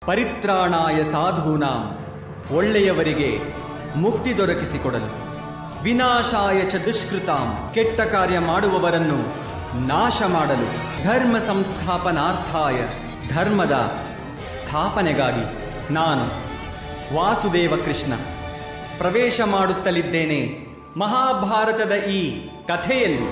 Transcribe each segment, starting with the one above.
ಪರಿತ್ರಾಣಾಯ ಸಾಧೂನಾಂ ಒಳ್ಳೆಯವರಿಗೆ ಮುಕ್ತಿ ದೊರಕಿಸಿಕೊಡಲು ವಿನಾಶಾಯ ಚ ದುಷ್ಕೃತಾಂ ಕೆಟ್ಟ ಕಾರ್ಯ ಮಾಡುವವರನ್ನು ನಾಶ ಮಾಡಲು ಧರ್ಮ ಸಂಸ್ಥಾಪನಾರ್ಥಾಯ ಧರ್ಮದ ಸ್ಥಾಪನೆಗಾಗಿ ನಾನು ವಾಸುದೇವ ಕೃಷ್ಣ ಪ್ರವೇಶ ಮಾಡುತ್ತಲಿದ್ದೇನೆ ಮಹಾಭಾರತದ ಈ ಕಥೆಯಲ್ಲಿ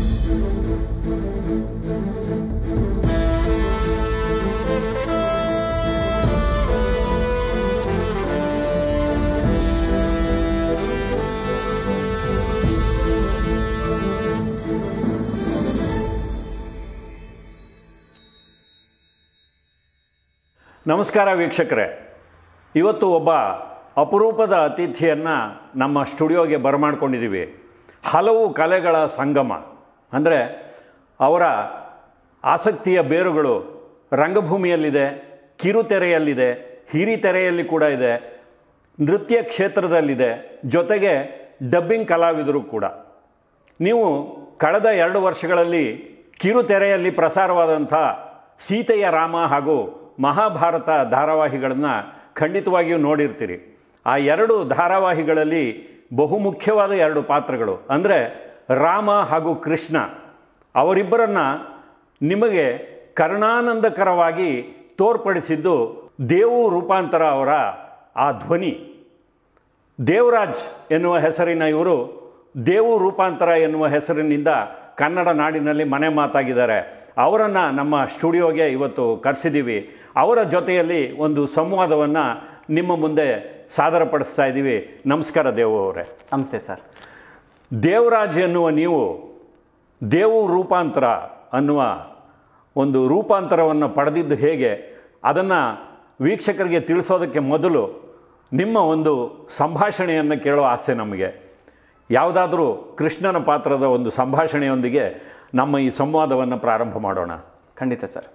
ನಮಸ್ಕಾರ ವೀಕ್ಷಕರೇ ಇವತ್ತು ಒಬ್ಬ ಅಪರೂಪದ ಅತಿಥಿಯನ್ನು ನಮ್ಮ ಸ್ಟುಡಿಯೋಗೆ ಬರಮಾಡ್ಕೊಂಡಿದ್ದೀವಿ ಹಲವು ಕಲೆಗಳ ಸಂಗಮ ಅಂದರೆ ಅವರ ಆಸಕ್ತಿಯ ಬೇರುಗಳು ರಂಗಭೂಮಿಯಲ್ಲಿದೆ ಕಿರುತೆರೆಯಲ್ಲಿದೆ ಹಿರಿತೆರೆಯಲ್ಲಿ ಕೂಡ ಇದೆ ನೃತ್ಯ ಕ್ಷೇತ್ರದಲ್ಲಿದೆ ಜೊತೆಗೆ ಡಬ್ಬಿಂಗ್ ಕಲಾವಿದರು ಕೂಡ ನೀವು ಕಳೆದ ಎರಡು ವರ್ಷಗಳಲ್ಲಿ ಕಿರುತೆರೆಯಲ್ಲಿ ಪ್ರಸಾರವಾದಂಥ ಸೀತೆಯ ರಾಮ ಹಾಗೂ ಮಹಾಭಾರತ ಧಾರಾವಾಹಿಗಳನ್ನು ಖಂಡಿತವಾಗಿಯೂ ನೋಡಿರ್ತೀರಿ ಆ ಎರಡು ಧಾರಾವಾಹಿಗಳಲ್ಲಿ ಬಹುಮುಖ್ಯವಾದ ಎರಡು ಪಾತ್ರಗಳು ಅಂದರೆ ರಾಮ ಹಾಗೂ ಕೃಷ್ಣ ಅವರಿಬ್ಬರನ್ನು ನಿಮಗೆ ಕರ್ಣಾನಂದಕರವಾಗಿ ತೋರ್ಪಡಿಸಿದ್ದು ದೇವು ರೂಪಾಂತರ ಅವರ ಆ ಧ್ವನಿ ದೇವರಾಜ್ ಎನ್ನುವ ಹೆಸರಿನ ಇವರು ದೇವು ರೂಪಾಂತರ ಎನ್ನುವ ಹೆಸರಿನಿಂದ ಕನ್ನಡ ನಾಡಿನಲ್ಲಿ ಮನೆ ಮಾತಾಗಿದ್ದಾರೆ ಅವರನ್ನು ನಮ್ಮ ಸ್ಟುಡಿಯೋಗೆ ಇವತ್ತು ಕರೆಸಿದ್ದೀವಿ ಅವರ ಜೊತೆಯಲ್ಲಿ ಒಂದು ಸಂವಾದವನ್ನು ನಿಮ್ಮ ಮುಂದೆ ಸಾದರಪಡಿಸ್ತಾ ಇದ್ದೀವಿ ನಮಸ್ಕಾರ ದೇವು ಅವರೇ ನಮಸ್ತೆ ಸರ್ ದೇವರಾಜ್ ಎನ್ನುವ ನೀವು ದೇವು ರೂಪಾಂತರ ಅನ್ನುವ ಒಂದು ರೂಪಾಂತರವನ್ನು ಪಡೆದಿದ್ದು ಹೇಗೆ ಅದನ್ನು ವೀಕ್ಷಕರಿಗೆ ತಿಳಿಸೋದಕ್ಕೆ ಮೊದಲು ನಿಮ್ಮ ಒಂದು ಸಂಭಾಷಣೆಯನ್ನು ಕೇಳೋ ಆಸೆ ನಮಗೆ ಯಾವುದಾದ್ರೂ ಕೃಷ್ಣನ ಪಾತ್ರದ ಒಂದು ಸಂಭಾಷಣೆಯೊಂದಿಗೆ ನಮ್ಮ ಈ ಸಂವಾದವನ್ನು ಪ್ರಾರಂಭ ಮಾಡೋಣ ಖಂಡಿತ ಸರ್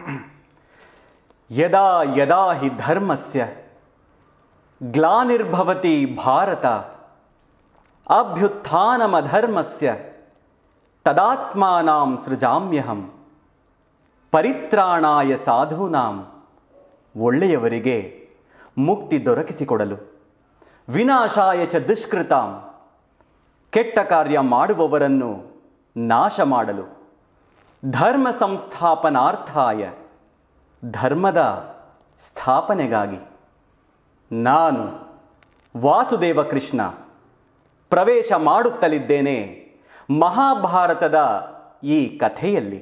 ಯದಾ ಯದಾ ಹಿ ಧರ್ಮಸ್ಯ ಗ್ಲಾನಿರ್ಭವತಿ ಭಾರತ ಅಭ್ಯುತ್ಥಾನಮಧರ್ಮಸ್ಯ ತದಾತ್ಮಾನಾಂ ಸೃಜಾಮ್ಯಹಂ ಪರಿತ್ರಾಣಾಯ ಸಾಧೂನಾಂ ಒಳ್ಳೆಯವರಿಗೆ ಮುಕ್ತಿ ದೊರಕಿಸಿಕೊಡಲು ವಿನಾಶಾಯ ಚ ದುಷ್ಕೃತಾಂ ಕೆಟ್ಟ ಕಾರ್ಯ ಮಾಡುವವರನ್ನು ನಾಶ ಮಾಡಲು ಧರ್ಮ ಸಂಸ್ಥಾಪನಾರ್ಥಾಯ ಧರ್ಮದ ಸ್ಥಾಪನೆಗಾಗಿ ನಾನು ವಾಸುದೇವ ಕೃಷ್ಣ ಪ್ರವೇಶ ಮಾಡುತ್ತಲಿದ್ದೇನೆ ಮಹಾಭಾರತದ ಈ ಕಥೆಯಲ್ಲಿ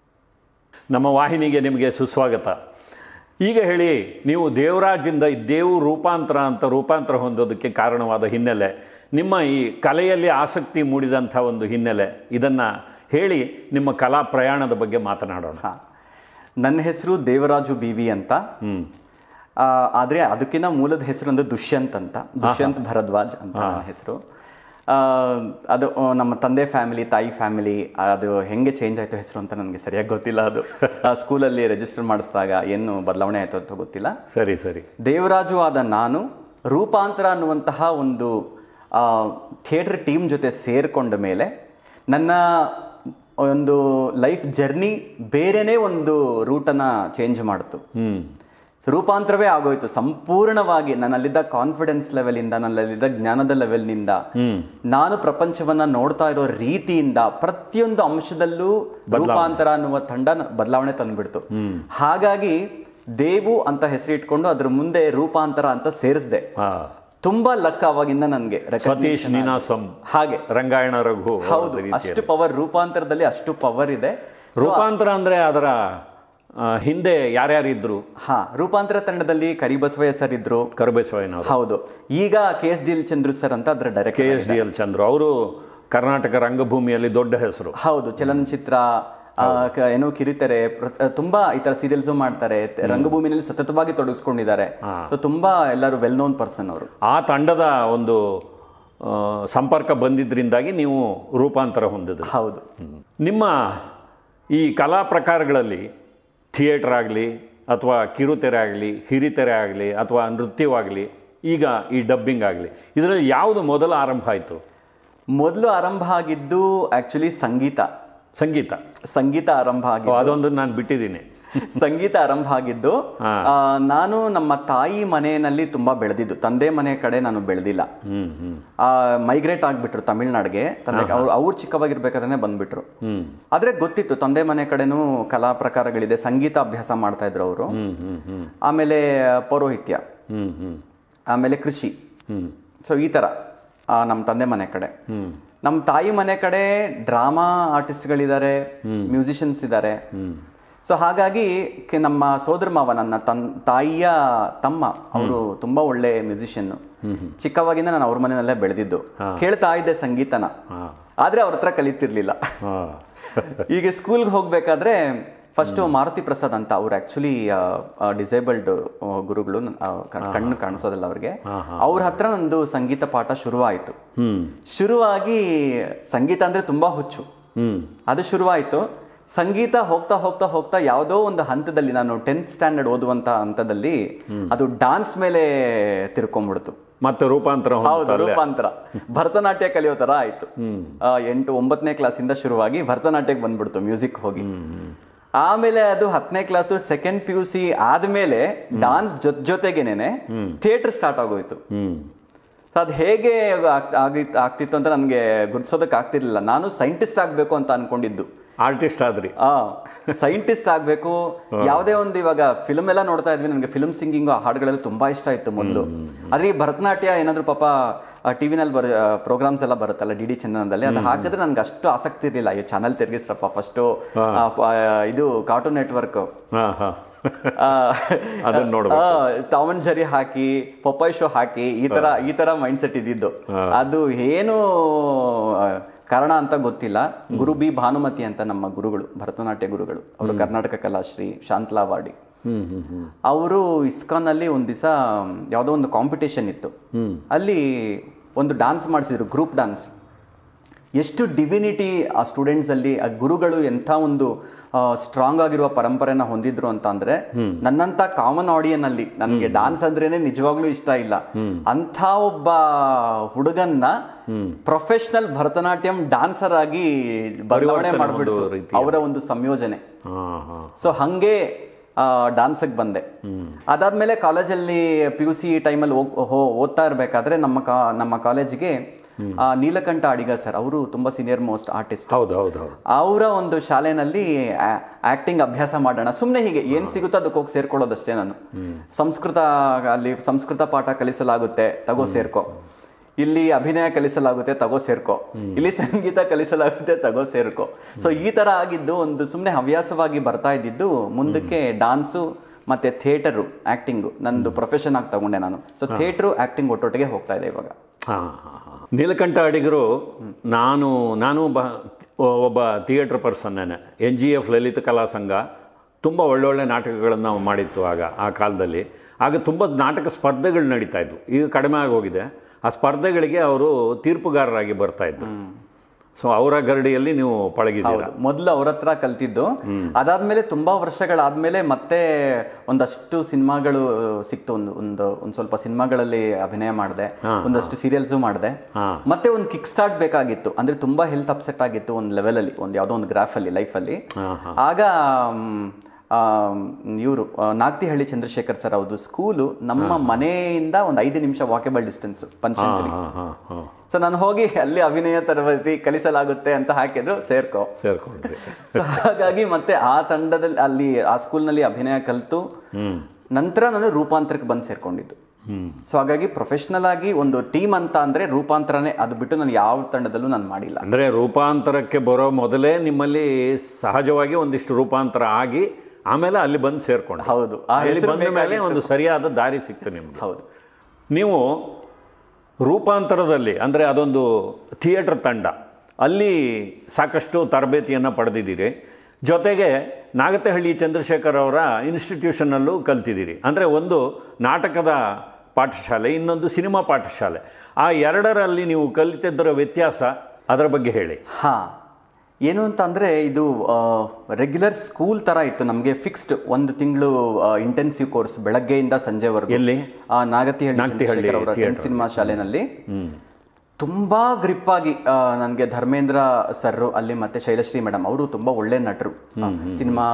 ನಮ್ಮ ವಾಹಿನಿಗೆ ನಿಮಗೆ ಸುಸ್ವಾಗತ ಈಗ ಹೇಳಿ ನೀವು ದೇವರಾಜಿಂದ ಈ ದೇವು ರೂಪಾಂತರ ಅಂತ ರೂಪಾಂತರ ಹೊಂದೋದಕ್ಕೆ ಕಾರಣವಾದ ಹಿನ್ನೆಲೆ ನಿಮ್ಮ ಈ ಕಲೆಯಲ್ಲಿ ಆಸಕ್ತಿ ಮೂಡಿದಂಥ ಒಂದು ಹಿನ್ನೆಲೆ ಇದನ್ನು ಹೇಳಿ ನಿಮ್ಮ ಕಲಾ ಪ್ರಯಾಣದ ಬಗ್ಗೆ ಮಾತನಾಡೋಣ ಹಾ ನನ್ನ ಹೆಸರು ದೇವರಾಜು ಬಿ ವಿ ಅಂತ ಹ್ಞೂ ಆ, ಆದ್ರೆ ಅದಕ್ಕಿಂತ ಮೂಲದ ಹೆಸರು ಒಂದು ದುಷ್ಯಂತ್ ಅಂತ ದುಷ್ಯಂತ್ ಭರದ್ವಾಜ್ ಅಂತ ನನ್ನ ಹೆಸರು ಆ, ಅದು ಆ, ನಮ್ಮ ತಂದೆ ಫ್ಯಾಮಿಲಿ ತಾಯಿ ಫ್ಯಾಮಿಲಿ ಅದು ಹೆಂಗೆ ಚೇಂಜ್ ಆಯ್ತು ಹೆಸರು ಅಂತ ನನಗೆ ಸರಿಯಾಗಿ ಗೊತ್ತಿಲ್ಲ ಅದು ಆ, ಸ್ಕೂಲಲ್ಲಿ ರಿಜಿಸ್ಟರ್ ಮಾಡಿಸಿದಾಗ ಏನು ಬದಲಾವಣೆ ಆಯ್ತು ಅಂತ ಗೊತ್ತಿಲ್ಲ ಸರಿ ಸರಿ ದೇವರಾಜು ಆದ ನಾನು ರೂಪಾಂತರ ಅನ್ನುವಂತಹ ಒಂದು ಥಿಯೇಟರ್ ಟೀಮ್ ಜೊತೆ ಸೇರಿಕೊಂಡ ಮೇಲೆ ನನ್ನ ಒಂದು ಲೈಫ್ ಜರ್ನಿ ಬೇರೆನೇ ಒಂದು ರೂಟನ್ನು ಚೇಂಜ್ ಮಾಡಿತು ಹ್ಞೂ ಸೊ ರೂಪಾಂತರವೇ ಆಗೋಯ್ತು ಸಂಪೂರ್ಣವಾಗಿ ನನ್ನಲ್ಲಿದ್ದ ಕಾನ್ಫಿಡೆನ್ಸ್ ಲೆವೆಲಿಂದ ನನ್ನಲ್ಲಿದ್ದ ಜ್ಞಾನದ ಲೆವೆಲ್ನಿಂದ ಹ್ಞೂ ನಾನು ಪ್ರಪಂಚವನ್ನ ನೋಡ್ತಾ ಇರೋ ರೀತಿಯಿಂದ ಪ್ರತಿಯೊಂದು ಅಂಶದಲ್ಲೂ ರೂಪಾಂತರ ಅನ್ನುವ ತಂಡ ನ- ಬದಲಾವಣೆ ತಂದ್ಬಿಡ್ತು ಹಾಗಾಗಿ ದೇವು ಅಂತ ಹೆಸರಿಟ್ಕೊಂಡು ಅದ್ರ ಮುಂದೆ ರೂಪಾಂತರ ಅಂತ ಸೇರಿಸ್ದೆ ಹಾಂ ತುಂಬಾ ಲಕ್ ಅವಾಗಿಂದ ನನ್ಗೆ recognition ಸತೀಶ್ ನೀನಾಸಂ ಹಾಗೆ ರಂಗಾಯಣ ರಘು ಹೌದು ಅವ್ರದ್ದು ರೀತಿಯಲ್ಲಿ. ಅಷ್ಟು ಪವರ್ ರೂಪಾಂತರದಲ್ಲಿ ಅಷ್ಟು ಪವರ್ ಇದೆ ರೂಪಾಂತರ ಅಂದರೆ ಅದರ ಆ, ಹಿಂದೆ ಯಾರ್ಯಾರಿದ್ರು ಹಾ ರೂಪಾಂತರ ತಂಡದಲ್ಲಿ ಕರಿಬಸವಯ್ಯ ಸರ್ ಇದ್ರು ಕರಬೇಸವಯ್ಯನವರು ಹೌದು ಈಗ K S D L Chandru sir ಅಂತ ಅದ್ರ K director S D L Chandru ಅವರು ಕರ್ನಾಟಕ ರಂಗಭೂಮಿಯಲ್ಲಿ ದೊಡ್ಡ ಹೆಸರು ಹೌದು ಚಲನಚಿತ್ರ ಆ, ಕ- ಏನೋ ಕಿರಿತೆರೆ ಪ್ರ- ತುಂಬಾ ಈ ತರ ಸೀರಿಯಲ್ಸ್ ಮಾಡ್ತಾರೆ ತ- ರಂಗಭೂಮಿನಲ್ಲಿ ಸತತವಾಗಿ ತೊಡಗಿಸ್ಕೊಂಡಿದ್ದಾರೆ ಸೊ ತುಂಬಾ ಎಲ್ಲರೂ ವೆಲ್ ನೋನ್ ಪರ್ಸನ್ ಅವರು ಆ ತಂಡದ ಒಂದು ಆ, ಸಂಪರ್ಕ ಬಂದಿದ್ದರಿಂದಾಗಿ ನೀವು ರೂಪಾಂತರ ಹೊಂದಿದ್ರಿ ಹೌದು ನಿಮ್ಮ ಈ ಕಲಾ ಪ್ರಕಾರಗಳಲ್ಲಿ ಥಿಯೇಟರ್ ಆಗಲಿ ಅಥವಾ ಕಿರುತೆರೆ ಆಗಲಿ ಹಿರಿತೆರೆ ಆಗಲಿ ಅಥವಾ ನೃತ್ಯವಾಗಲಿ ಈಗ ಈ ಡಬ್ಬಿಂಗ್ ಆಗಲಿ ಇದರಲ್ಲಿ ಯಾವುದು ಮೊದಲ ಆರಂಭ ಆಯಿತು ಮೊದಲು ಆರಂಭ ಆಗಿದ್ದು ಆಕ್ಚುಲಿ ಸಂಗೀತ ಸಂಗೀತ ಸಂಗೀತ ಆರಂಭ ಓ, ಆಗಿದ್ದು ಅದೊಂದು ನಾನು ಬಿಟ್ಟಿದ್ದೀನಿ ಸಂಗೀತ ಆರಂಭ ಆಗಿದ್ದು ಆ, ನಾನು ನಮ್ಮ ತಾಯಿ ಮನೆಯಲ್ಲಿ ತುಂಬಾ ಬೆಳೆದಿದ್ದು ತಂದೆ ಮನೆ ಕಡೆ ನಾನು ಬೆಳೆದಿಲ್ಲ ಹ್ಮ್ ಹ್ಮ್ ಮೈಗ್ರೇಟ್ ಆಗ್ಬಿಟ್ರು ತಮಿಳ್ನಾಡಿಗೆ ತಂದೆ ಅವ್ರು ಅವ್ರು ಚಿಕ್ಕವಾಗಿರ್ಬೇಕಾದ್ರೆ ಬಂದ್ಬಿಟ್ರು ಹ್ಮ್ ಆದ್ರೆ ಗೊತ್ತಿತ್ತು ತಂದೆ ಮನೆ ಕಡೆನೂ ಕಲಾ ಪ್ರಕಾರಗಳಿದೆ ಸಂಗೀತ ಅಭ್ಯಾಸ ಮಾಡ್ತಾ ಇದ್ರು ಅವರು ಹ್ಮ್ ಹ್ಮ್ ಹ್ಮ್ ಆಮೇಲೆ ಪೌರೋಹಿತ್ಯ ಹ್ಮ್ ಹ್ಮ್ ಆಮೇಲೆ ಕೃಷಿ ಹ್ಮ್ ಸೊ ಈ ಥರ ನಮ್ಮ ತಂದೆ ಮನೆ ಕಡೆ ಹ್ಮ್ ನಮ್ಮ ತಾಯಿ ಮನೆ ಕಡೆ ಡ್ರಾಮಾ ಆರ್ಟಿಸ್ಟ್ಗಳಿದ್ದಾರೆ ಮ್ಯೂಸಿಷಿಯನ್ಸ್ ಇದ್ದಾರೆ ಸೊ ಹಾಗಾಗಿ ಕೆ- ನಮ್ಮ ಸೋದರ ಮಾವ ನನ್ನ ತನ್ ತಾಯಿಯ ತಮ್ಮ ಅವರು ತುಂಬಾ ಒಳ್ಳೆ ಮ್ಯೂಸಿಷಿಯನ್ ಚಿಕ್ಕವಾಗಿಂದ ನಾನು ಅವ್ರ ಮನೆಯಲ್ಲೇ ಬೆಳೆದಿದ್ದು ಕೇಳ್ತಾ ಇದ್ದೆ ಸಂಗೀತನ ಆದ್ರೆ ಅವ್ರ ಹತ್ರ ಕಲಿತಿರ್ಲಿಲ್ಲ ಹಾ ಈಗ ಸ್ಕೂಲ್ಗೆ ಹೋಗ್ಬೇಕಾದ್ರೆ ಫಸ್ಟ್ ಮಾರುತಿ ಪ್ರಸಾದ್ ಅಂತ ಅವ್ರು ಆಕ್ಚುಲಿ ಡಿಸೇಬಲ್ಡ್ ಗುರುಗಳು ನನ್- ಆ, ಕಣ್- ಕಣ್ಣು ಕಾಣಿಸೋದಿಲ್ಲ ಅವ್ರಿಗೆ ಅವ್ರ ಹತ್ರ ನಂದು ಸಂಗೀತ ಪಾಠ ಶುರುವಾಯಿತು ಹ್ಮ್ ಶುರುವಾಗಿ ಸಂಗೀತ ಅಂದ್ರೆ ತುಂಬಾ ಹುಚ್ಚು ಹ್ಮ್ ಅದು ಶುರುವಾಯಿತು ಸಂಗೀತ ಹೋಗ್ತಾ ಹೋಗ್ತಾ ಹೋಗ್ತಾ ಯಾವುದೋ ಒಂದು ಹಂತದಲ್ಲಿ ನಾನು ಟೆಂತ್ ಸ್ಟ್ಯಾಂಡರ್ಡ್ ಓದುವಂತ ಹಂತದಲ್ಲಿ ಅದು ಡಾನ್ಸ್ ಮೇಲೆ ತಿರ್ಕೊಂಡ್ಬಿಡ್ತು ಮತ್ತೆ ರೂಪಾಂತರ ಹೌದು ಹೊಂದ್ತಲ್ಲ ರೂಪಾಂತರ ಭರತನಾಟ್ಯ ಕಲಿಯೋ ತರ ಆಯ್ತು ಆ, ಎಂಟು ಒಂಬತ್ತನೇ ಕ್ಲಾಸಿಂದ ಶುರುವಾಗಿ ಭರತನಾಟ್ಯಕ್ಕೆ ಬಂದ್ಬಿಡ್ತು ಮ್ಯೂಸಿಕ್ ಹೋಗಿ ಆಮೇಲೆ ಅದು ಹತ್ತನೇ class second P U C ಆದ್ಮೇಲೆ ಡಾನ್ಸ್ ಜೊತೆ ಜೊತೆಗೇನೆ ಥಿಯೇಟರ್ ಸ್ಟಾರ್ಟ್ ಆಗೋಯ್ತು ಹ್ಮ್ ಸೊ ಅದು ಹೇಗೆ ಆಗ್- ಆಗಿತ್- ಆಗ್ತಿತ್ತು ಅಂತ ನನಗೆ ಗುರ್ತಿಸೋದಕ್ಕೆ ಆಗ್ತಿರ್ಲಿಲ್ಲ ನಾನು ಸೈಂಟಿಸ್ಟ್ ಆಗಬೇಕು ಅಂತ ಅನ್ಕೊಂಡಿದ್ದು ಆರ್ಟಿಸ್ಟ್ ಆದ್ರಿ ಆ ಸೈಂಟಿಸ್ಟ್ ಆಗಬೇಕು ಯಾವುದೇ ಒಂದು ಇವಾಗ ಫಿಲ್ಮ್ ಎಲ್ಲ ನೋಡ್ತಾ ಇದ್ವಿ ನನಗೆ ಫಿಲ್ಮ್ ಸಿಂಗಿಂಗ್ ಹಾಡುಗಳೆಲ್ಲ ತುಂಬಾ ಇಷ್ಟ ಇತ್ತು ಮೊದಲು ಆದ್ರೆ ಈ ಭರತನಾಟ್ಯ ಏನಾದ್ರು ಪಾಪ ಟಿವಿನಲ್ಲಿ ಬರ ಪ್ರೋಗ್ರಾಮ್ಸ್ ಎಲ್ಲ ಬರುತ್ತಲ್ಲ ಡಿ ಡಿ ಚಂದನದಲ್ಲಿ ಅದು ಹಾಕಿದ್ರೆ ನನ್ಗೆ ಅಷ್ಟು ಆಸಕ್ತಿ ಇರಲಿಲ್ಲ ಅಯ್ಯೋ ಚಾನಲ್ ತಿರ್ಗಿಸ್ರಪ್ಪ ಫಸ್ಟು ಇದು ಕಾರ್ಟೂನ್ ನೆಟ್ವರ್ಕ್ ಹಾ ಹಾ ಅದನ್ನ ನೋಡ್ಬೇಕು. ಟಾಮ್ ಅಂಡ್ ಜರಿ ಹಾಕಿ ಪಪ್ಪಾಯ್ ಶೋ ಹಾಕಿ ಈ ತರ ಈ ತರ ಮೈಂಡ್ ಸೆಟ್ ಇದ್ದಿದ್ದು ಅದು ಏನು ಆ, ಕಾರಣ ಅಂತ ಗೊತ್ತಿಲ್ಲ ಗುರು ಬಿ ಭಾನುಮತಿ ಅಂತ ನಮ್ಮ ಗುರುಗಳು ಭರತನಾಟ್ಯ ಗುರುಗಳು ಅವರು ಕರ್ನಾಟಕ ಕಲಾಶ್ರೀ ಶಾಂತಲಾವಾಡಿ ಹ್ಮ್ ಹ್ಮ್ ಹ್ಮ್ ಅವರು ಇಸ್ಕಾನ್ ಅಲ್ಲಿ ಒಂದ್ ದಿವಸ ಯಾವುದೋ ಒಂದು ಕಾಂಪಿಟೇಷನ್ ಇತ್ತು ಅಲ್ಲಿ ಒಂದು ಡಾನ್ಸ್ ಮಾಡಿಸಿದ್ರು ಗ್ರೂಪ್ ಡಾನ್ಸ್ ಎಷ್ಟು ಡಿವಿನಿಟಿ ಆ ಸ್ಟೂಡೆಂಟ್ಸ್ ಅಲ್ಲಿ ಆ ಗುರುಗಳು ಎಂಥ ಒಂದು ಸ್ಟ್ರಾಂಗ್ ಆಗಿರುವ ಪರಂಪರೆನ ಹೊಂದಿದ್ರು ಅಂತ ಅಂದ್ರೆ ನನ್ನಂತ ಕಾಮನ್ ಆಡಿಯನ್ ಅಲ್ಲಿ ನನಗೆ ಡಾನ್ಸ್ ಅಂದ್ರೇನೆ ನಿಜವಾಗ್ಲೂ ಇಷ್ಟ ಇಲ್ಲ ಅಂಥ ಒಬ್ಬ ಹುಡುಗನ್ನ ಪ್ರೊಫೆಷನಲ್ ಭರತನಾಟ್ಯಂ ಡಾನ್ಸರ್ ಆಗಿ ಬದಲಾವಣೆ ಪರಿವರ್ತನೆ ಮಾಡ್ಬಿಟ್ಟು ಹೊಂದೋ ರೀತಿ. ಅವರ ಒಂದು ಸಂಯೋಜನೆ ಹಾ ಹಾ ಸೊ ಹಂಗೆ ಡಾನ್ಸಿಗೆ ಬಂದೆ ಅದಾದ್ಮೇಲೆ ಕಾಲೇಜಲ್ಲಿ ಪಿ ಯು ಸಿ ಟೈಮಲ್ಲಿ ಓದ್ತಾ ಇರಬೇಕಾದ್ರೆ ನಮ್ಮ ಕಾ ನಮ್ಮ ಕಾಲೇಜಿಗೆ ನೀಲಕಂಠ ಅಡಿಗ ಸರ್ ಅವರು ತುಂಬಾ ಸೀನಿಯರ್ ಮೋಸ್ಟ್ ಆರ್ಟಿಸ್ಟ್ ಹೌದು ಹೌದು ಹೌದು ಅವರ ಒಂದು ಶಾಲೆನಲ್ಲಿ ಆಕ್ಟಿಂಗ್ ಅಭ್ಯಾಸ ಮಾಡೋಣ ಸುಮ್ಮನೆ ಹೀಗೆ ಏನ್ ಸಿಗುತ್ತೋ ಅದಕ್ಕೆ ಹೋಗಿ ಸೇರ್ಕೊಳ್ಳೋದಷ್ಟೇ ನಾನು ಸಂಸ್ಕೃತ ಅಲ್ಲಿ ಸಂಸ್ಕೃತ ಪಾಠ ಕಲಿಸಲಾಗುತ್ತೆ ತಗೋ ಸೇರ್ಕೋ ಇಲ್ಲಿ ಅಭಿನಯ ಕಲಿಸಲಾಗುತ್ತೆ ತಗೋ ಸೇರ್ಕೋ ಇಲ್ಲಿ ಸಂಗೀತ ಕಲಿಸಲಾಗುತ್ತೆ ತಗೋ ಸೇರ್ಕೋ ಸೊ ಈ ತರ ಆಗಿದ್ದು ಒಂದು ಸುಮ್ಮನೆ ಹವ್ಯಾಸವಾಗಿ ಬರ್ತಾ ಇದ್ದಿದ್ದು ಮುಂದಕ್ಕೆ ಡಾನ್ಸು ಮತ್ತೆ ಥಿಯೇಟರು ಆಕ್ಟಿಂಗು ನಂದು ಪ್ರೊಫೆಷನ್ ಆಗಿ ತಗೊಂಡೆ ನಾನು ಸೊ ಥಿಯೇಟ್ರು ಆಕ್ಟಿಂಗ್ ಒಟ್ಟೊಟ್ಟಿಗೆ ಹೋಗ್ತಾ ಇದೆ ಇವಾಗ ಹಾ ಹಾ ಹಾ ನೀಲಕಂಠ ಅಡಿಗರು ನಾನು ನಾನು ಬ ಒಬ್ಬ ಥಿಯೇಟರ್ ಪರ್ಸನ್ನೇನೆ ಎನ್ ಜಿ ಎಫ್ ಲಲಿತ ಕಲಾ ಸಂಘ ತುಂಬ ಒಳ್ಳೊಳ್ಳೆ ನಾಟಕಗಳನ್ನು ನಾವು ಮಾಡಿತ್ತು ಆಗ ಆ ಕಾಲದಲ್ಲಿ ಆಗ ತುಂಬ ನಾಟಕ ಸ್ಪರ್ಧೆಗಳು ನಡೀತಾ ಇದ್ವು ಈಗ ಕಡಿಮೆ ಆಗಿ ಹೋಗಿದೆ ಆ ಸ್ಪರ್ಧೆಗಳಿಗೆ ಅವರು ತೀರ್ಪುಗಾರರಾಗಿ ಬರ್ತಾ ಇದ್ರು ಸೊ ಅವರ ಗರಡಿಯಲ್ಲಿ ನೀವು ಪಳಗಿದ್ದೀರಾ ಹೌದು ಮೊದಲು ಅವ್ರ ಹತ್ರ ಕಲ್ತಿದ್ದು ಅದಾದ್ಮೇಲೆ ತುಂಬಾ ವರ್ಷಗಳಾದ್ಮೇಲೆ ಮತ್ತೆ ಒಂದಷ್ಟು ಸಿನಿಮಾಗಳು ಸಿಕ್ತು ಒಂದು ಒಂದು ಒಂದ್ ಸ್ವಲ್ಪ ಸಿನಿಮಾಗಳಲ್ಲಿ ಅಭಿನಯ ಮಾಡಿದೆ ಒಂದಷ್ಟು ಸೀರಿಯಲ್ಸು ಮಾಡಿದೆ ಹಾ. ಮತ್ತೆ ಒಂದು ಕಿಕ್ ಸ್ಟಾರ್ಟ್ ಬೇಕಾಗಿತ್ತು ಅಂದ್ರೆ ತುಂಬಾ ಹೆಲ್ತ್ ಅಪ್ಸೆಟ್ ಆಗಿತ್ತು ಒಂದು ಲೆವೆಲ್ ಅಲ್ಲಿ ಒಂದು ಯಾವ್ದೋ ಒಂದು ಗ್ರಾಫ್ ಅಲ್ಲಿ ಲೈಫ್ ಅಲ್ಲಿ ಹಾ ಹಾ ಆಗ ಇವರು ನಾಗ್ತಿಹಳ್ಳಿ ಚಂದ್ರಶೇಖರ್ ಸರ್ ಅವ್ರದ್ದು ಸ್ಕೂಲು ನಮ್ಮ ಮನೆಯಿಂದ ಒಂದು ಐದು ನಿಮಿಷ ವಾಕೆಬಲ್ ಡಿಸ್ಟೆನ್ಸ್ ಪಂಚಂಕರಿ ಹಾಂ ಹಾಂ ಹಾಂ ಸೊ ನಾನು ಹೋಗಿ ಅಲ್ಲಿ ಅಭಿನಯ ತರಬೇತಿ ಕಲಿಸಲಾಗುತ್ತೆ ಅಂತ ಹಾಕಿದ್ರು ಸೇರ್ಕೋ ಸೇರ್ಕೊಂಡ್ರಿ ಸೊ ಹಾಗಾಗಿ ಮತ್ತೆ ಆ ತಂಡದಲ್ಲಿ ಅಲ್ಲಿ ಆ ಸ್ಕೂಲ್ನಲ್ಲಿ ಅಭಿನಯ ಕಲಿತು ಹ್ಮ್ ನಂತರ ನಾನು ರೂಪಾಂತರಕ್ಕೆ ಬಂದು ಸೇರ್ಕೊಂಡಿದ್ದು ಹ್ಮ್ ಸೊ ಹಾಗಾಗಿ ಪ್ರೊಫೆಷನಲ್ ಆಗಿ ಒಂದು ಟೀಮ್ ಅಂತ ಅಂದ್ರೆ ರೂಪಾಂತರನೇ ಅದು ಬಿಟ್ಟು ನಾನು ಯಾವ ತಂಡದಲ್ಲೂ ನಾನು ಮಾಡಿಲ್ಲ ಅಂದರೆ ರೂಪಾಂತರಕ್ಕೆ ಬರೋ ಮೊದಲೇ ನಿಮ್ಮಲ್ಲಿ ಸಹಜವಾಗಿ ಒಂದಿಷ್ಟು ರೂಪಾಂತರ ಆಗಿ ಆಮೇಲೆ ಅಲ್ಲಿ ಬಂದು ಸೇರ್ಕೊಂಡು ಹೌದು ಆ ಅಲ್ಲಿ ಹೆಸರು ಬಂದ ಮೇಲೆ ಒಂದು ಸರಿಯಾದ ದಾರಿ ಸಿಕ್ತು ನಿಮ್ಗೆ ಹೌದು ನೀವು ರೂಪಾಂತರದಲ್ಲಿ ಅಂದರೆ ಅದೊಂದು ಥಿಯೇಟರ್ ತಂಡ ಅಲ್ಲಿ ಸಾಕಷ್ಟು ತರಬೇತಿಯನ್ನು ಪಡೆದಿದ್ದೀರಿ ಜೊತೆಗೆ ನಾಗತಹಳ್ಳಿ ಚಂದ್ರಶೇಖರ್ ಅವರ ಇನ್ಸ್ಟಿಟ್ಯೂಷನ್ನಲ್ಲೂ ಕಲ್ತಿದ್ದೀರಿ ಅಂದರೆ ಒಂದು ನಾಟಕದ ಪಾಠಶಾಲೆ ಇನ್ನೊಂದು ಸಿನಿಮಾ ಪಾಠಶಾಲೆ ಆ ಎರಡರಲ್ಲಿ ನೀವು ಕಲಿತಿದ್ದರ ವ್ಯತ್ಯಾಸ ಅದರ ಬಗ್ಗೆ ಹೇಳಿ ಹಾ ಏನು ಅಂತ ಅಂದ್ರೆ ಇದು ರೆಗ್ಯುಲರ್ ಸ್ಕೂಲ್ ತರ ಇತ್ತು ನಮಗೆ ಫಿಕ್ಸ್ಡ್ ಒಂದು ತಿಂಗಳು ಇಂಟೆನ್ಸಿವ್ ಕೋರ್ಸ್ ಬೆಳಗ್ಗೆಯಿಂದ ಸಂಜೆವರೆಗೂ ಎಲ್ಲಿ ಆ, ನಾಗತಿಹಳ್ಳಿ ನಾಗತಿಹಳ್ಳಿ ಚಂದ್ರಶೇಖರ್ ಅವರ ಟೆನ್ ಸಿನಿಮಾ ಶಾಲೆನಲ್ಲಿ ತುಂಬಾ ಗ್ರಿಪ್ ಆಗಿ ನನಗೆ ಧರ್ಮೇಂದ್ರ ಸರ್ ಅಲ್ಲಿ ಮತ್ತೆ ಶೈಲಶ್ರೀ ಮೇಡಮ್ ಅವರು ತುಂಬಾ ಒಳ್ಳೆ ನಟರು ಸಿನಿಮಾ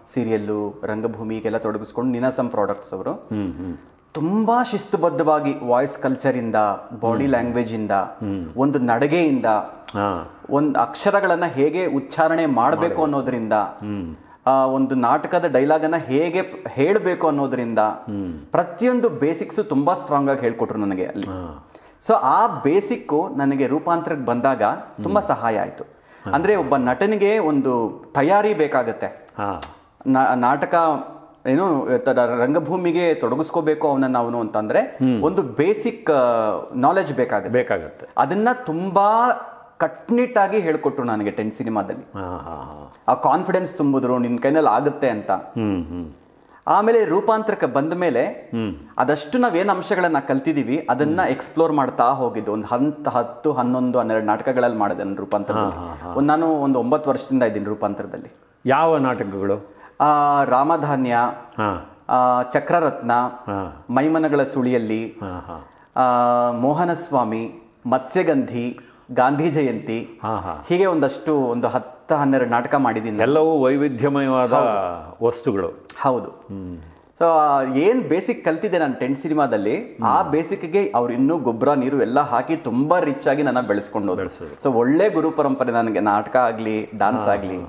ಸೀರಿಯಲ್ಲು ರಂಗಭೂಮಿಗೆಲ್ಲ ತೊಡಗಿಸ್ಕೊಂಡು ನಿನಾಸಂ ಪ್ರಾಡಕ್ಟ್ಸ್ ಅವರು ಹ್ಮ್ ಹ್ಮ್ ತುಂಬಾ ಶಿಸ್ತುಬದ್ಧವಾಗಿ ವಾಯ್ಸ್ ಕಲ್ಚರ್ ಇಂದ ಬಾಡಿ ಲ್ಯಾಂಗ್ವೇಜ್ ಇಂದ ಒಂದು ನಡಿಗೆಯಿಂದ ಹಾ ಒಂದು ಅಕ್ಷರಗಳನ್ನ ಹೇಗೆ ಉಚ್ಚಾರಣೆ ಮಾಡಬೇಕು ಅನ್ನೋದ್ರಿಂದ ಆ ಒಂದು ನಾಟಕದ ಡೈಲಾಗ್ ಅನ್ನ ಹೇಗೆ ಹೇಳಬೇಕು ಅನ್ನೋದ್ರಿಂದ ಪ್ರತಿಯೊಂದು ಬೇಸಿಕ್ಸು ತುಂಬಾ ಸ್ಟ್ರಾಂಗ್ ಆಗಿ ಹೇಳ್ಕೊಟ್ರು ನನಗೆ ಅಲ್ಲಿ ಹಾ ಸೊ ಆ ಬೇಸಿಕ್ಕು ನನಗೆ ರೂಪಾಂತರಕ್ಕೆ ಬಂದಾಗ ತುಂಬಾ ಸಹಾಯ ಆಯ್ತು ಅಂದ್ರೆ ಒಬ್ಬ ನಟನಿಗೆ ಒಂದು ತಯಾರಿ ಬೇಕಾಗತ್ತೆ ಹಾ ನಾ- ನಾಟಕ ಏನು ತ- ರಂಗಭೂಮಿಗೆ ತೊಡಗಿಸ್ಕೋಬೇಕು ಅವನನ್ನ ಅವನು ಅಂತಂದ್ರೆ ಒಂದು ಬೇಸಿಕ್ ನಾಲೆಜ್ ಬೇಕಾಗುತ್ತೆ ಬೇಕಾಗತ್ತೆ ಅದನ್ನ ತುಂಬಾ ಕಟ್ನಿಟ್ಟಾಗಿ ಹೇಳ್ಕೊಟ್ರು ನನಗೆ ಟೆನ್ ಸಿನಿಮಾದಲ್ಲಿ ಹಾ ಹಾ ಹಾ ಆ ಕಾನ್ಫಿಡೆನ್ಸ್ ತುಂಬಿದ್ರು ನಿನ್ ಕೈನಲ್ಲಿ ಆಗುತ್ತೆ ಅಂತ ಹ್ಮ್ ಹ್ಮ್ ಆಮೇಲೆ ರೂಪಾಂತರಕ್ಕೆ ಬಂದ ಮೇಲೆ ಹ್ಮ್ ಅದಷ್ಟು ನಾವೇನು ಅಂಶಗಳನ್ನ ಕಲ್ತಿದೀವಿ ಅದನ್ನ ಎಕ್ಸ್ಪ್ಲೋರ್ ಮಾಡ್ತಾ ಹೋಗಿದ್ದು ಒಂದು ಹಂತ ಹತ್ತು ಹನ್ನೊಂದು ಹನ್ನೆರಡು ನಾಟಕಗಳಲ್ಲಿ ಮಾಡಿದೆ ನಾನು ರೂಪಾಂತರದಲ್ಲಿ ಒಂದ್ ನಾನು ಒಂದು ಒಂಬತ್ತು ವರ್ಷದಿಂದ ಇದ್ದೀನಿ ರೂಪಾಂತರದಲ್ಲಿ ಯಾವ ನಾಟಕಗಳು ಆ, ರಾಮಧಾನ್ಯ ಹಾ ಆ, ಚಕ್ರರತ್ನ ಹಾ ಮೈಮನಗಳ ಸುಳಿಯಲ್ಲಿ ಹಾ ಹಾ ಆ, ಮೋಹನಸ್ವಾಮಿ ಮತ್ಸ್ಯಗಂಧಿ ಗಾಂಧಿ ಜಯಂತಿ ಹಾ ಹಾ ಹೀಗೆ ಒಂದಷ್ಟು ಒಂದು ಹತ್ತು ಹನ್ನೆರಡು ನಾಟಕ ಮಾಡಿದ್ದೀನಿ ನಾನು. ಎಲ್ಲವೂ ವೈವಿಧ್ಯಮಯವಾದ ವಸ್ತುಗಳು ಹೌದು ಸೊ ಏನ್ ಬೇಸಿಕ್ ಕಲ್ತಿದ್ದೆ ನಾನು ಟೆಂಟ್ ಸಿನಿಮಾದಲ್ಲಿ ಆ ಬೇಸಿಕ್ಗೆ ಅವ್ರು ಇನ್ನೂ ಗೊಬ್ಬರ ನೀರು ಎಲ್ಲ ಹಾಕಿ ತುಂಬಾ ರಿಚ್ ಆಗಿ ನನ್ನ ಬೆಳೆಸ್ಕೊಂಡು ಬೆಳ್ಸಿದ್ರು. ಸೊ ಒಳ್ಳೆ ಗುರು ಪರಂಪರೆ ನನಗೆ ನಾಟಕ ಆಗ್ಲಿ ಡಾನ್ಸ್ ಆಗ್ಲಿ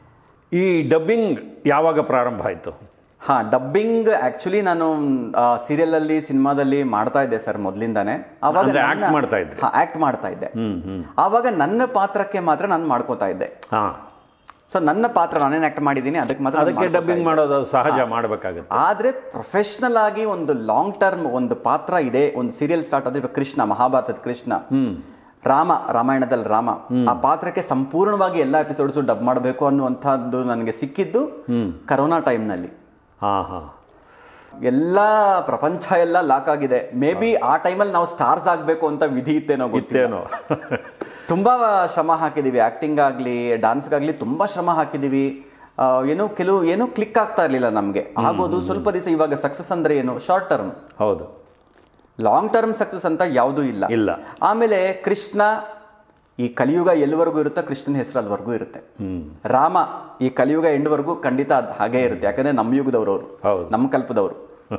ಈ ಡಬ್ಬಿಂಗ್ ಯಾವಾಗ ಪ್ರಾರಂಭ ಆಯಿತು ಹಾ ಡಬ್ಬಿಂಗ್ ಆಕ್ಚುಲಿ ನಾನು ಸೀರಿಯಲ್ ಅಲ್ಲಿ ಸಿನಿಮಾದಲ್ಲಿ ಮಾಡ್ತಾ ಇದ್ದೆ ಸರ್ ಮೊದ್ಲಿಂದಾನೆ ಅವಾಗ ಅಂದ್ರೆ act ಮಾಡ್ತಾ ಇದ್ರಿ? ಆಕ್ಟ್ ಮಾಡ್ತಾ ಇದ್ದೆ ಹ್ಮ್ ಹ್ಮ್ ಆವಾಗ ನನ್ನ ಪಾತ್ರಕ್ಕೆ ಮಾತ್ರ ನಾನು ಮಾಡ್ಕೋತಾ ಇದ್ದೆ ಹಾ ಸೊ ನನ್ನ ಪಾತ್ರ ನಾನೇನ್ ಆಕ್ಟ್ ಮಾಡಿದ್ದೀನಿ ಅದಕ್ಕೆ ಮಾತ್ರ ನಾನ್ ಅದಕ್ಕೆ ಮಾಡ್ಕೊತಾ ಡಬ್ಬಿಂಗ್ ಮಾಡೋದು ಸಹಜ ಮಾಡಬೇಕಾಗತ್ತೆ ಆದ್ರೆ ಪ್ರೊಫೆಷನಲ್ ಆಗಿ ಒಂದು ಲಾಂಗ್ ಟರ್ಮ್ ಒಂದು ಪಾತ್ರ ಇದೆ ಒಂದು ಸೀರಿಯಲ್ ಸ್ಟಾರ್ಟ್ ಆದ್ರೆ ಇವಾಗ ಕೃಷ್ಣ ಮಹಾಭಾರತದ ಕೃಷ್ಣ ಹ್ಮ್ ರಾಮ ರಾಮಾಯಣದಲ್ಲಿ ರಾಮ ಆ ಪಾತ್ರಕ್ಕೆ ಸಂಪೂರ್ಣವಾಗಿ ಎಲ್ಲ ಎಪಿಸೋಡ್ಸ್ ಡಬ್ ಮಾಡಬೇಕು ಅನ್ನುವಂಥದ್ದು ನನಗೆ ಸಿಕ್ಕಿದ್ದು ಕರೋನಾ ಟೈಮ್ನಲ್ಲಿ ಹಾ ಹಾ ಎಲ್ಲ ಪ್ರಪಂಚ ಎಲ್ಲ ಲಾಕ್ ಆಗಿದೆ ಮೇ ಬಿ ಆ ಟೈಮಲ್ಲಿ ನಾವು ಸ್ಟಾರ್ಸ್ ಆಗ್ಬೇಕು ಅಂತ ವಿಧಿ ಇತ್ತೇನೋ ಗೊತ್ತಿಲ್ಲ ಇತ್ತೇನೋ ತುಂಬಾ ಶ್ರಮ ಹಾಕಿದೀವಿ ಆಕ್ಟಿಂಗ್ ಆಗ್ಲಿ ಡಾನ್ಸ್ಗಾಗ್ಲಿ ತುಂಬಾ ಶ್ರಮ ಹಾಕಿದೀವಿ ಆ, ಏನೋ ಕೆಲವು ಏನೋ ಕ್ಲಿಕ್ ಆಗ್ತಾ ಇರ್ಲಿಲ್ಲ ನಮ್ಗೆ ಆಗೋದು ಸ್ವಲ್ಪ ದಿವಸ ಇವಾಗ ಸಕ್ಸಸ್ ಅಂದ್ರೆ ಏನು ಶಾರ್ಟ್ ಟರ್ಮ್ ಹೌದು ಲಾಂಗ್ ಟರ್ಮ್ ಸಕ್ಸಸ್ ಅಂತ ಯಾವುದೂ ಇಲ್ಲ ಇಲ್ಲ ಆಮೇಲೆ ಕೃಷ್ಣ ಈ ಕಲಿಯುಗ ಎಲ್ಲಿವರೆಗೂ ಇರುತ್ತೋ ಕೃಷ್ಣನ ಹೆಸರು ಅಲ್ಲಿವರೆಗೂ ಇರುತ್ತೆ ಹ್ಮ್ ರಾಮ ಈ ಕಲಿಯುಗ ಎಂಡ್ವರೆಗೂ ಖಂಡಿತ ಅದ್ ಹಾಗೇ ಇರುತ್ತೆ ಯಾಕಂದ್ರೆ ನಮ್ಮ ಯುಗದವರು ಅವರು ಹೌದು ನಮ್ಮ ಕಲ್ಪದವರು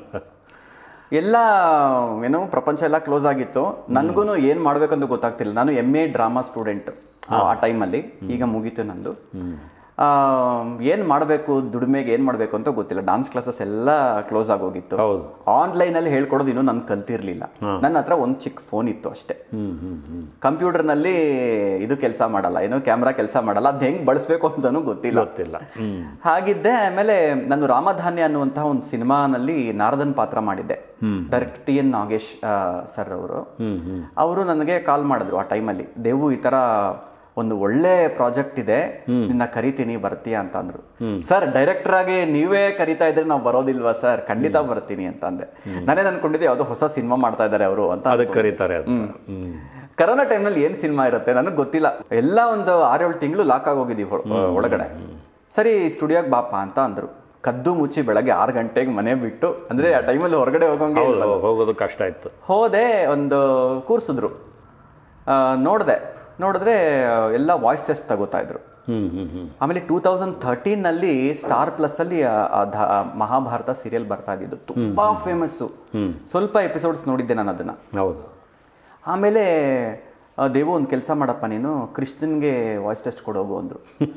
ಎಲ್ಲ ಏನೋ ಪ್ರಪಂಚ ಎಲ್ಲ ಕ್ಲೋಸ್ ಆಗಿತ್ತು ನನಗೂ ಏನ್ ಮಾಡ್ಬೇಕಂತ ಗೊತ್ತಾಗ್ತಿಲ್ಲ ನಾನು ಎಮ್ ಎ ಡ್ರಾಮಾ ಸ್ಟೂಡೆಂಟ್ ಆ ಟೈಮಲ್ಲಿ ಈಗ ಮುಗೀತು ನಂದು ಆ, ಏನ್ ಮಾಡಬೇಕು ದುಡಿಮೆಗೆ ಏನ್ ಮಾಡಬೇಕು ಅಂತ ಗೊತ್ತಿಲ್ಲ ಡಾನ್ಸ್ ಕ್ಲಾಸಸ್ ಎಲ್ಲ ಕ್ಲೋಸ್ ಆಗೋಗಿತ್ತು ಹೌದು ಆನ್ಲೈನ್ ಅಲ್ಲಿ ಹೇಳ್ಕೊಡೋದು ಇನ್ನೂ ನನ್ ಕಲ್ತಿರ್ಲಿಲ್ಲ ನನ್ನ ಹತ್ರ ಒಂದು ಚಿಕ್ಕ ಫೋನ್ ಇತ್ತು ಅಷ್ಟೇ ಹ್ಮ್ ಹ್ಮ್ ಹ್ಮ್ ಕಂಪ್ಯೂಟರ್ನಲ್ಲಿ ಇದು ಕೆಲಸ ಮಾಡಲ್ಲ ಏನೋ ಕ್ಯಾಮ್ರಾ ಕೆಲಸ ಮಾಡಲ್ಲ ಅದ್ ಹೆಂಗ್ ಬಳಸ್ಬೇಕು ಅಂತಾನೂ ಗೊತ್ತಿಲ್ಲ ಗೊತ್ತಿಲ್ಲ ಹ್ಮ್ ಹಾಗಿದ್ದೆ ಆಮೇಲೆ ನಾನು ರಾಮಧಾನ್ಯ ಅನ್ನುವಂತಹ ಒಂದು ಸಿನಿಮಾನಲ್ಲಿ ನಾರದನ್ ಪಾತ್ರ ಮಾಡಿದ್ದೆ direct T N Nagesh sir ಅವರು ಹ್ಮ್ ಹ್ಮ್ ಅವರು ನನಗೆ ಕಾಲ್ ಮಾಡಿದ್ರು ಆ ಟೈಮಲ್ಲಿ ದೇವು ಈ ತರ ಒಂದು ಒಳ್ಳೆ ಪ್ರಾಜೆಕ್ಟ್ ಇದೆ ನಿನ್ನ ಕರಿತೀನಿ ಬರ್ತೀಯಾ ಅಂತ ಅಂದ್ರು ಸರ್ ಡೈರೆಕ್ಟರ್ ಆಗಿ ನೀವೇ ಕರಿತಾ ಇದ್ರೆ ನಾವು ಬರೋದಿಲ್ವಾ ಸರ್ ಖಂಡಿತ ಬರ್ತೀನಿ ಅಂತ ಅಂದೆ ನಾನೇ ಅನ್ಕೊಂಡಿದ್ದೆ ಯಾವ್ದೋ ಹೊಸ ಸಿನಿಮಾ ಮಾಡ್ತಾ ಇದ್ದಾರೆ ಅವರು ಅಂತ ಅದಕ್ಕೆ ಕರೀತಾರೆ ಅಂತ ಹ್ಮ್ ಕರೋನಾ ಟೈಮ್ನಲ್ಲಿ ಏನ್ ಸಿನಿಮಾ ಇರುತ್ತೆ ನನಗೆ ಗೊತ್ತಿಲ್ಲ ಎಲ್ಲ ಒಂದು ಆರೇಳು ತಿಂಗಳು ಲಾಕ್ ಆಗೋಗಿದ್ದೀವಿ ಹೊರ- ಒಳಗಡೆ ಸರಿ ಸ್ಟುಡಿಯೋಗೆ ಬಾಪ ಅಂತ ಅಂದ್ರು ಕದ್ದು ಮುಚ್ಚಿ ಬೆಳಗ್ಗೆ ಆರು ಗಂಟೆಗೆ ಮನೆ ಬಿಟ್ಟು ಅಂದ್ರೆ ಆ ಟೈಮಲ್ಲಿ ಹೊರಗಡೆ ಹೋಗೋಂಗೆ ಹೌದು ಹೋಗೋದು ಕಷ್ಟ ಇತ್ತು ಹೋದೆ ಒಂದು ಕೂರ್ಸಿದ್ರು ನೋಡಿದೆ ನೋಡಿದ್ರೆ ಎಲ್ಲ ವಾಯ್ಸ್ ಟೆಸ್ಟ್ ತಗೋತಾ ಇದ್ರು ಹ್ಮ್ ಹ್ಮ್ ಹ್ಮ್ ಆಮೇಲೆ ಟೂ ತೌಸಂಡ್ ಥರ್ಟೀನಲ್ಲಿ ಸ್ಟಾರ್ ಪ್ಲಸ್ ಅಲ್ಲಿ ಆ, ಆ ಧ- ಮಹಾಭಾರತ ಸೀರಿಯಲ್ ಬರ್ತಾ ಇದ್ದಿದ್ದು ತುಂಬಾ ಫೇಮಸ್ಸು ಸ್ವಲ್ಪ ಎಪಿಸೋಡ್ಸ್ ನೋಡಿದ್ದೆ ನಾನು ಅದನ್ನ ಹೌದು ಆಮೇಲೆ ಆ, ದೇವು ಒಂದು ಕೆಲಸ ಮಾಡಪ್ಪ ನೀನು ಕೃಷ್ಣನ್ಗೆ ವಾಯ್ಸ್ ಟೆಸ್ಟ್ ಕೊಡೋಗು ಅಂದ್ರು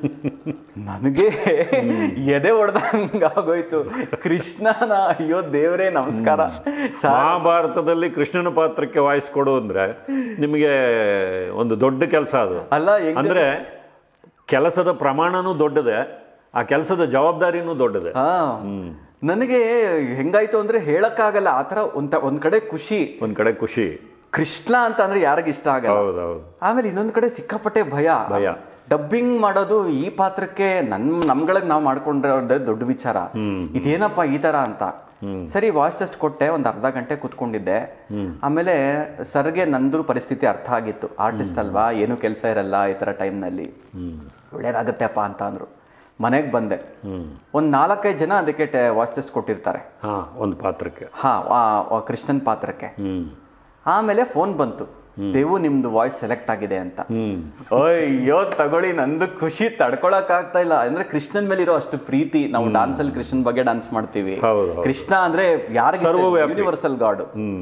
ನನಗೆ ಎದೆ ಹೊಡೆದಂಗ ಆಗೋಯ್ತು ಕೃಷ್ಣನ ಅಯ್ಯೋ ದೇವ್ರೇ ನಮಸ್ಕಾರ ಸಾ- ಮಹಾಭಾರತದಲ್ಲಿ ಕೃಷ್ಣನ ಪಾತ್ರಕ್ಕೆ ವಾಯ್ಸ್ ಕೊಡು ಅಂದ್ರೆ ನಿಮಗೆ ಒಂದು ದೊಡ್ಡ ಕೆಲಸ ಅದು ಅಲ್ಲ ಹೆಂಗ್ ಅಂದ್ರೆ ಕೆಲಸದ ಪ್ರಮಾಣನೂ ದೊಡ್ಡದೆ ಆ ಕೆಲಸದ ಜವಾಬ್ದಾರಿನೂ ದೊಡ್ಡದೆ ಹಾ ನನಗೆ ಹೆಂಗಾಯ್ತು ಅಂದ್ರೆ ಹೇಳಕ್ಕಾಗಲ್ಲ ಆತರ ಒಂದ್ ಒಂದ್ ಕಡೆ ಖುಷಿ ಒಂದ್ ಕಡೆ ಖುಷಿ ಕೃಷ್ಣ ಅಂತ ಅಂದ್ರೆ ಯಾರಿಗ ಇಷ್ಟ ಆಗಲ್ಲ ಹೌದೌದು ಆಮೇಲೆ ಇನ್ನೊಂದ್ ಕಡೆ ಸಿಕ್ಕಾಪಟ್ಟೆ ಭಯ ಭಯ. ಡಬ್ಬಿಂಗ್ ಮಾಡೋದು ಈ ಪಾತ್ರಕ್ಕೆ ನನ್ ನಮ್ಗಳಿಗೆ ನಾವು ಮಾಡ್ಕೊಂಡಿರೋದೇ ದೊಡ್ಡ ವಿಚಾರ ಇದೇನಪ್ಪ ಈ ತರ ಅಂತ ಸರಿ ವಾಯ್ಸ್ ಟೆಸ್ಟ್ ಕೊಟ್ಟೆ ಒಂದ್ ಅರ್ಧ ಗಂಟೆ ಕುತ್ಕೊಂಡಿದ್ದೆ ಆಮೇಲೆ ಸರ್ಗೆ ನಂದು ಪರಿಸ್ಥಿತಿ ಅರ್ಥ ಆಗಿತ್ತು ಆರ್ಟಿಸ್ಟ್ ಅಲ್ವಾ ಏನು ಕೆಲಸ ಇರಲ್ಲ ಈ ತರ ಟೈಮ್ನಲ್ಲಿ ಒಳ್ಳೇದಾಗತ್ತೆಪ್ಪ ಅಂತ ಅಂದ್ರು ಮನೆಗೆ ಬಂದೆ ಒಂದ್ ನಾಲ್ಕೈದು ಜನ ಅದಕ್ಕೆ ವಾಯ್ಸ್ ಟೆಸ್ಟ್ ಕೊಟ್ಟಿರ್ತಾರೆ ಹಾ ಒಂದು ಪಾತ್ರಕ್ಕೆ ಹಾ ಆ- ಆ ಕೃಷ್ಣನ್ ಪಾತ್ರಕ್ಕೆ ಹ್ಮ್ ಆಮೇಲೆ ಫೋನ್ ಬಂತು ದೇವು ನಿಮ್ದು ವಾಯ್ಸ್ ಸೆಲೆಕ್ಟ್ ಆಗಿದೆ ಅಂತ ಹ್ಮ್ ಅಯ್ಯೋ ತಗೊಳ್ಳಿ ನಂದು ಖುಷಿ ತಡ್ಕೊಳಕ್ ಆಗ್ತಾ ಇಲ್ಲ ಅಂದ್ರೆ ಕೃಷ್ಣನ್ ಮೇಲೆ ಇರೋ ಅಷ್ಟು ಪ್ರೀತಿ ನಾವು ಡಾನ್ಸ್ ಅಲ್ಲಿ ಕೃಷ್ಣನ್ ಬಗ್ಗೆ ಡಾನ್ಸ್ ಮಾಡ್ತೀವಿ ಹೌದು, ಹೌದು. ಕೃಷ್ಣ ಅಂದ್ರೆ ಯಾರಿಗೆ ಯೂನಿವರ್ಸಲ್ ಗಾಡ್ ಹ್ಮ್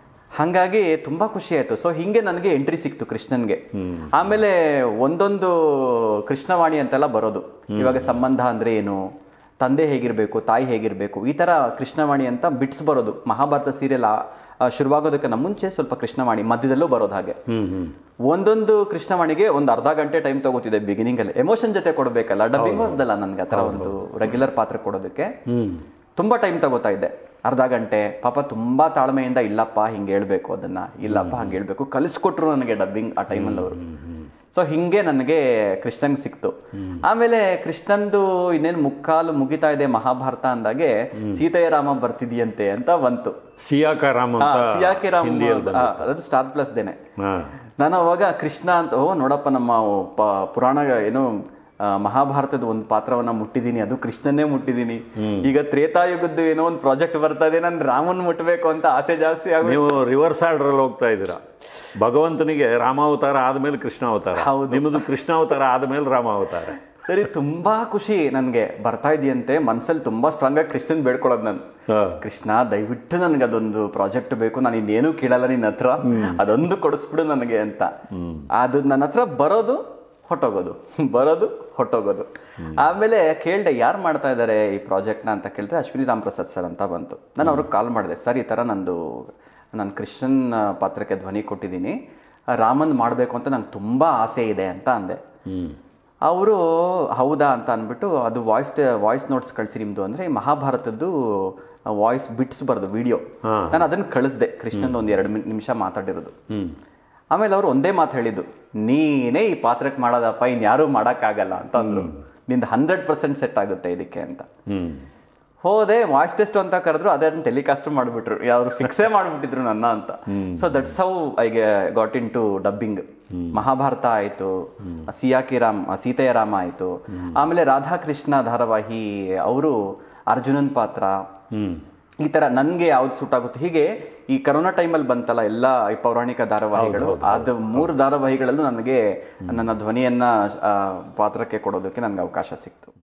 ಹಂಗಾಗಿ ತುಂಬಾ ಖುಷಿ ಆಯ್ತು ಸೊ ಹಿಂಗೆ ನನಗೆ ಎಂಟ್ರಿ ಸಿಕ್ತು ಕೃಷ್ಣನ್ಗೆ ಆಮೇಲೆ ಒಂದೊಂದು ಕೃಷ್ಣವಾಣಿ ಅಂತೆಲ್ಲ ಬರೋದು ಇವಾಗ ಸಂಬಂಧ ಅಂದ್ರೆ ಏನು ತಂದೆ ಹೇಗಿರ್ಬೇಕು ತಾಯಿ ಹೇಗಿರ್ಬೇಕು ಈ ತರ ಕೃಷ್ಣವಾಣಿ ಅಂತ ಬಿಟ್ಸ್ ಬರೋದು ಮಹಾಭಾರತ ಸೀರಿಯಲ್ ಶುರುವಾಗೋದಕ್ಕೆ ಮುಂಚೆ ಸ್ವಲ್ಪ ಕೃಷ್ಣವಾಣಿ ಮಧ್ಯದಲ್ಲೂ ಬರೋದು ಹಾಗೆ ಹ್ಮ್ ಹ್ಮ್ ಒಂದೊಂದು ಕೃಷ್ಣವಾಣಿಗೆ ಒಂದು ಅರ್ಧ ಗಂಟೆ ಟೈಮ್ ತಗೋತಿದೆ ಬಿಗಿನಿಂಗ್ ಅಲ್ಲಿ ಎಮೋಷನ್ ಜೊತೆ ಕೊಡ್ಬೇಕಲ್ಲ ಡಬ್ಬಿಂಗ್ ಹೊಸದಲ್ಲ ನನ್ಗೆ ಆತರ ಒಂದು ರೆಗ್ಯುಲರ್ ಪಾತ್ರ ಕೊಡೋದಕ್ಕೆ ಹ್ಮ್ ತುಂಬಾ ಟೈಮ್ ತಗೋತಾ ಇದ್ದೆ ಅರ್ಧ ಗಂಟೆ ಪಾಪ ತುಂಬಾ ತಾಳ್ಮೆಯಿಂದ ಇಲ್ಲಪ್ಪ ಹಿಂಗೆ ಹೇಳ್ಬೇಕು ಅದನ್ನ ಇಲ್ಲಪ್ಪ ಹಂಗೆ ಹೇಳ್ಬೇಕು ಕಲಿಸ್ಕೊಟ್ರು ನನಗೆ ಡಬ್ಬಿಂಗ್ ಆ ಟೈಮಲ್ಲಿ ಅವರು ಸೊ ಹಿಂಗೆ ನನಗೆ ಕೃಷ್ಣನ್ ಸಿಕ್ತು ಆಮೇಲೆ ಕೃಷ್ಣಂದು ಇನ್ನೇನು ಮುಕ್ಕಾಲು ಮುಗಿತಾ ಇದೆ ಮಹಾಭಾರತ ಅಂದಾಗೆ ಸೀತೆಯ ರಾಮ ಬರ್ತಿದೆಯಂತೆ ಅಂತ ಬಂತು ಸಿಯಾಕ ರಾಮ್ ಅಂತ ಸಿಯಾಕೆ ರಾಮ ಹಿಂದಿಯಲ್ಲಿ ಆ, ಅದು ಸ್ಟಾರ್ ಪ್ಲಸ್ ದೇನೆ ಹಾ ನಾನು ಅವಾಗ ಕೃಷ್ಣ ಅಂತ ಓ ನೋಡಪ್ಪ ನಮ್ಮ ಪ- ಪುರಾಣ ಏನು ಆ, ಮಹಾಭಾರತದ ಒಂದು ಪಾತ್ರವನ್ನ ಮುಟ್ಟಿದೀನಿ ಅದು ಕೃಷ್ಣನ್ನೇ ಮುಟ್ಟಿದೀನಿ ಈಗ ತ್ರೇತಾಯುಗದ್ದು ಏನೋ ಒಂದು ಪ್ರಾಜೆಕ್ಟ್ ಬರ್ತಾ ಇದೆ ನಾನು ರಾಮನ್ ಮುಟ್ಟಬೇಕು ಅಂತ ಆಸೆ ಜಾಸ್ತಿ ಆಗ ನೀವು ರಿವರ್ಸ್ ಆರ್ಡರ್ ಹೋಗ್ತಾ ಇದ್ದೀರಾ ಭಗವಂತನಿಗೆ ರಾಮಾವತಾರ ಆದ್ಮೇಲೆ ಕೃಷ್ಣ ಅವತಾರ ನಿಮ್ಮದು ಕೃಷ್ಣ ಅವತಾರ ಆದ್ಮೇಲೆ ರಾಮ ಅವತಾರ ಸರಿ ತುಂಬಾ ಖುಷಿ ನನ್ಗೆ ಬರ್ತಾ ಇದೆಯಂತೆ ಮನ್ಸಲ್ಲಿ ತುಂಬಾ ಸ್ಟ್ರಾಂಗ್ ಆಗಿ ಕೃಷ್ಣನ್ ಬೇಡ್ಕೊಳ್ಳೋದು ನಾನು ಹಾ. ಕೃಷ್ಣ ದಯವಿಟ್ಟು ನನ್ಗೆ ಅದೊಂದು ಪ್ರಾಜೆಕ್ಟ್ ಬೇಕು ನಾನು ಇನ್ನೇನು ಕೇಳಲ್ಲ ನಿನ್ನ ಹತ್ರ ಅದೊಂದು ಕೊಡಿಸ್ಬಿಡು ನನಗೆ ಅಂತ ಅದು ನನ್ನ ಹತ್ರ ಬರೋದು ಹೊಟ್ಟೋಗೋದು ಬರೋದು ಹೊಟ್ಟೋಗೋದು ಆಮೇಲೆ ಕೇಳ್ದೆ ಯಾರು ಮಾಡ್ತಾ ಇದ್ದಾರೆ ಈ ಪ್ರಾಜೆಕ್ಟ್ನ ಅಂತ ಕೇಳಿದ್ರೆ ಅಶ್ವಿನಿ ರಾಮ್ ಪ್ರಸಾದ್ ಸರ್ ಅಂತ ಬಂತು ನಾನು ಅವ್ರಿಗೆ ಕಾಲ್ ಮಾಡಿದೆ ಸರ್ ಈ ಥರ ನಂದು ನಾನು ಕೃಷ್ಣನ್ ಪಾತ್ರಕ್ಕೆ ಧ್ವನಿ ಕೊಟ್ಟಿದ್ದೀನಿ ರಾಮನ್ ಮಾಡಬೇಕು ಅಂತ ನಂಗೆ ತುಂಬ ಆಸೆ ಇದೆ ಅಂತ ಅಂದೆ ಹ್ಮ್ ಅವರು ಹೌದಾ ಅಂತ ಅಂದ್ಬಿಟ್ಟು ಅದು ವಾಯ್ಸ್ ವಾಯ್ಸ್ ನೋಟ್ಸ್ ಕಳಿಸಿ ನಿಮ್ದು ಅಂದ್ರೆ ಈ ಮಹಾಭಾರತದ್ದು ವಾಯ್ಸ್ ಬಿಟ್ಸ್ ಬರ್ದು ವಿಡಿಯೋ ಹಾ. ನಾನು ಅದನ್ನ ಕಳಿಸ್ದೆ ಕೃಷ್ಣನ್ ಒಂದು ಎರಡು ನಿಮಿಷ ಮಾತಾಡಿರೋದು ಹ್ಮ್ ಆಮೇಲೆ ಅವರು ಒಂದೇ ಮಾತು ಹೇಳಿದ್ದು ನೀನೇ ಈ ಪಾತ್ರಕ್ಕೆ ಮಾಡೋದಪ್ಪ ಇನ್ಯಾರೂ ಮಾಡೋಕ್ಕಾಗಲ್ಲ ಅಂತ ಅಂದ್ರು ನಿಂದು ಹಂಡ್ರೆಡ್ ಪರ್ಸೆಂಟ್ ಸೆಟ್ ಆಗುತ್ತೆ ಇದಕ್ಕೆ ಅಂತ ಹ್ಮ್ ಹೋದೆ ವಾಯ್ಸ್ ಟೆಸ್ಟ್ ಅಂತ ಕರೆದ್ರು ಅದನ್ನ ಟೆಲಿಕಾಸ್ಟ್ ಮಾಡಿಬಿಟ್ರು ಯಾವ್ದು ಫಿಕ್ಸೇ ಮಾಡಿಬಿಟ್ಟಿದ್ರು ನನ್ನ ಅಂತ so that's how I got into dubbing Mahabharata ಆಯ್ತು ಸಿಯಾಕಿ ರಾಮ್ ಸೀತೆಯ ರಾಮ ಆಯ್ತು ಆಮೇಲೆ ರಾಧಾಕೃಷ್ಣ ಧಾರಾವಾಹಿ ಅವರು ಅರ್ಜುನನ್ ಪಾತ್ರ ಹ್ಮ್ ಈ ತರ ನನ್ಗೆ ಯಾವ್ದು ಸೂಟ್ ಆಗುತ್ತೆ ಹೀಗೆ ಈ ಕರೋನಾ ಟೈಮಲ್ಲಿ ಬಂತಲ್ಲ ಎಲ್ಲ ಈ ಪೌರಾಣಿಕ ಧಾರಾವಾಹಿಗಳು ಅದು ಮೂರು ಧಾರಾವಾಹಿಗಳಲ್ಲೂ ನನಗೆ ನನ್ನ ಧ್ವನಿಯನ್ನ ಆ, ಪಾತ್ರಕ್ಕೆ ಕೊಡೋದಕ್ಕೆ ನನಗೆ ಅವಕಾಶ ಸಿಕ್ತು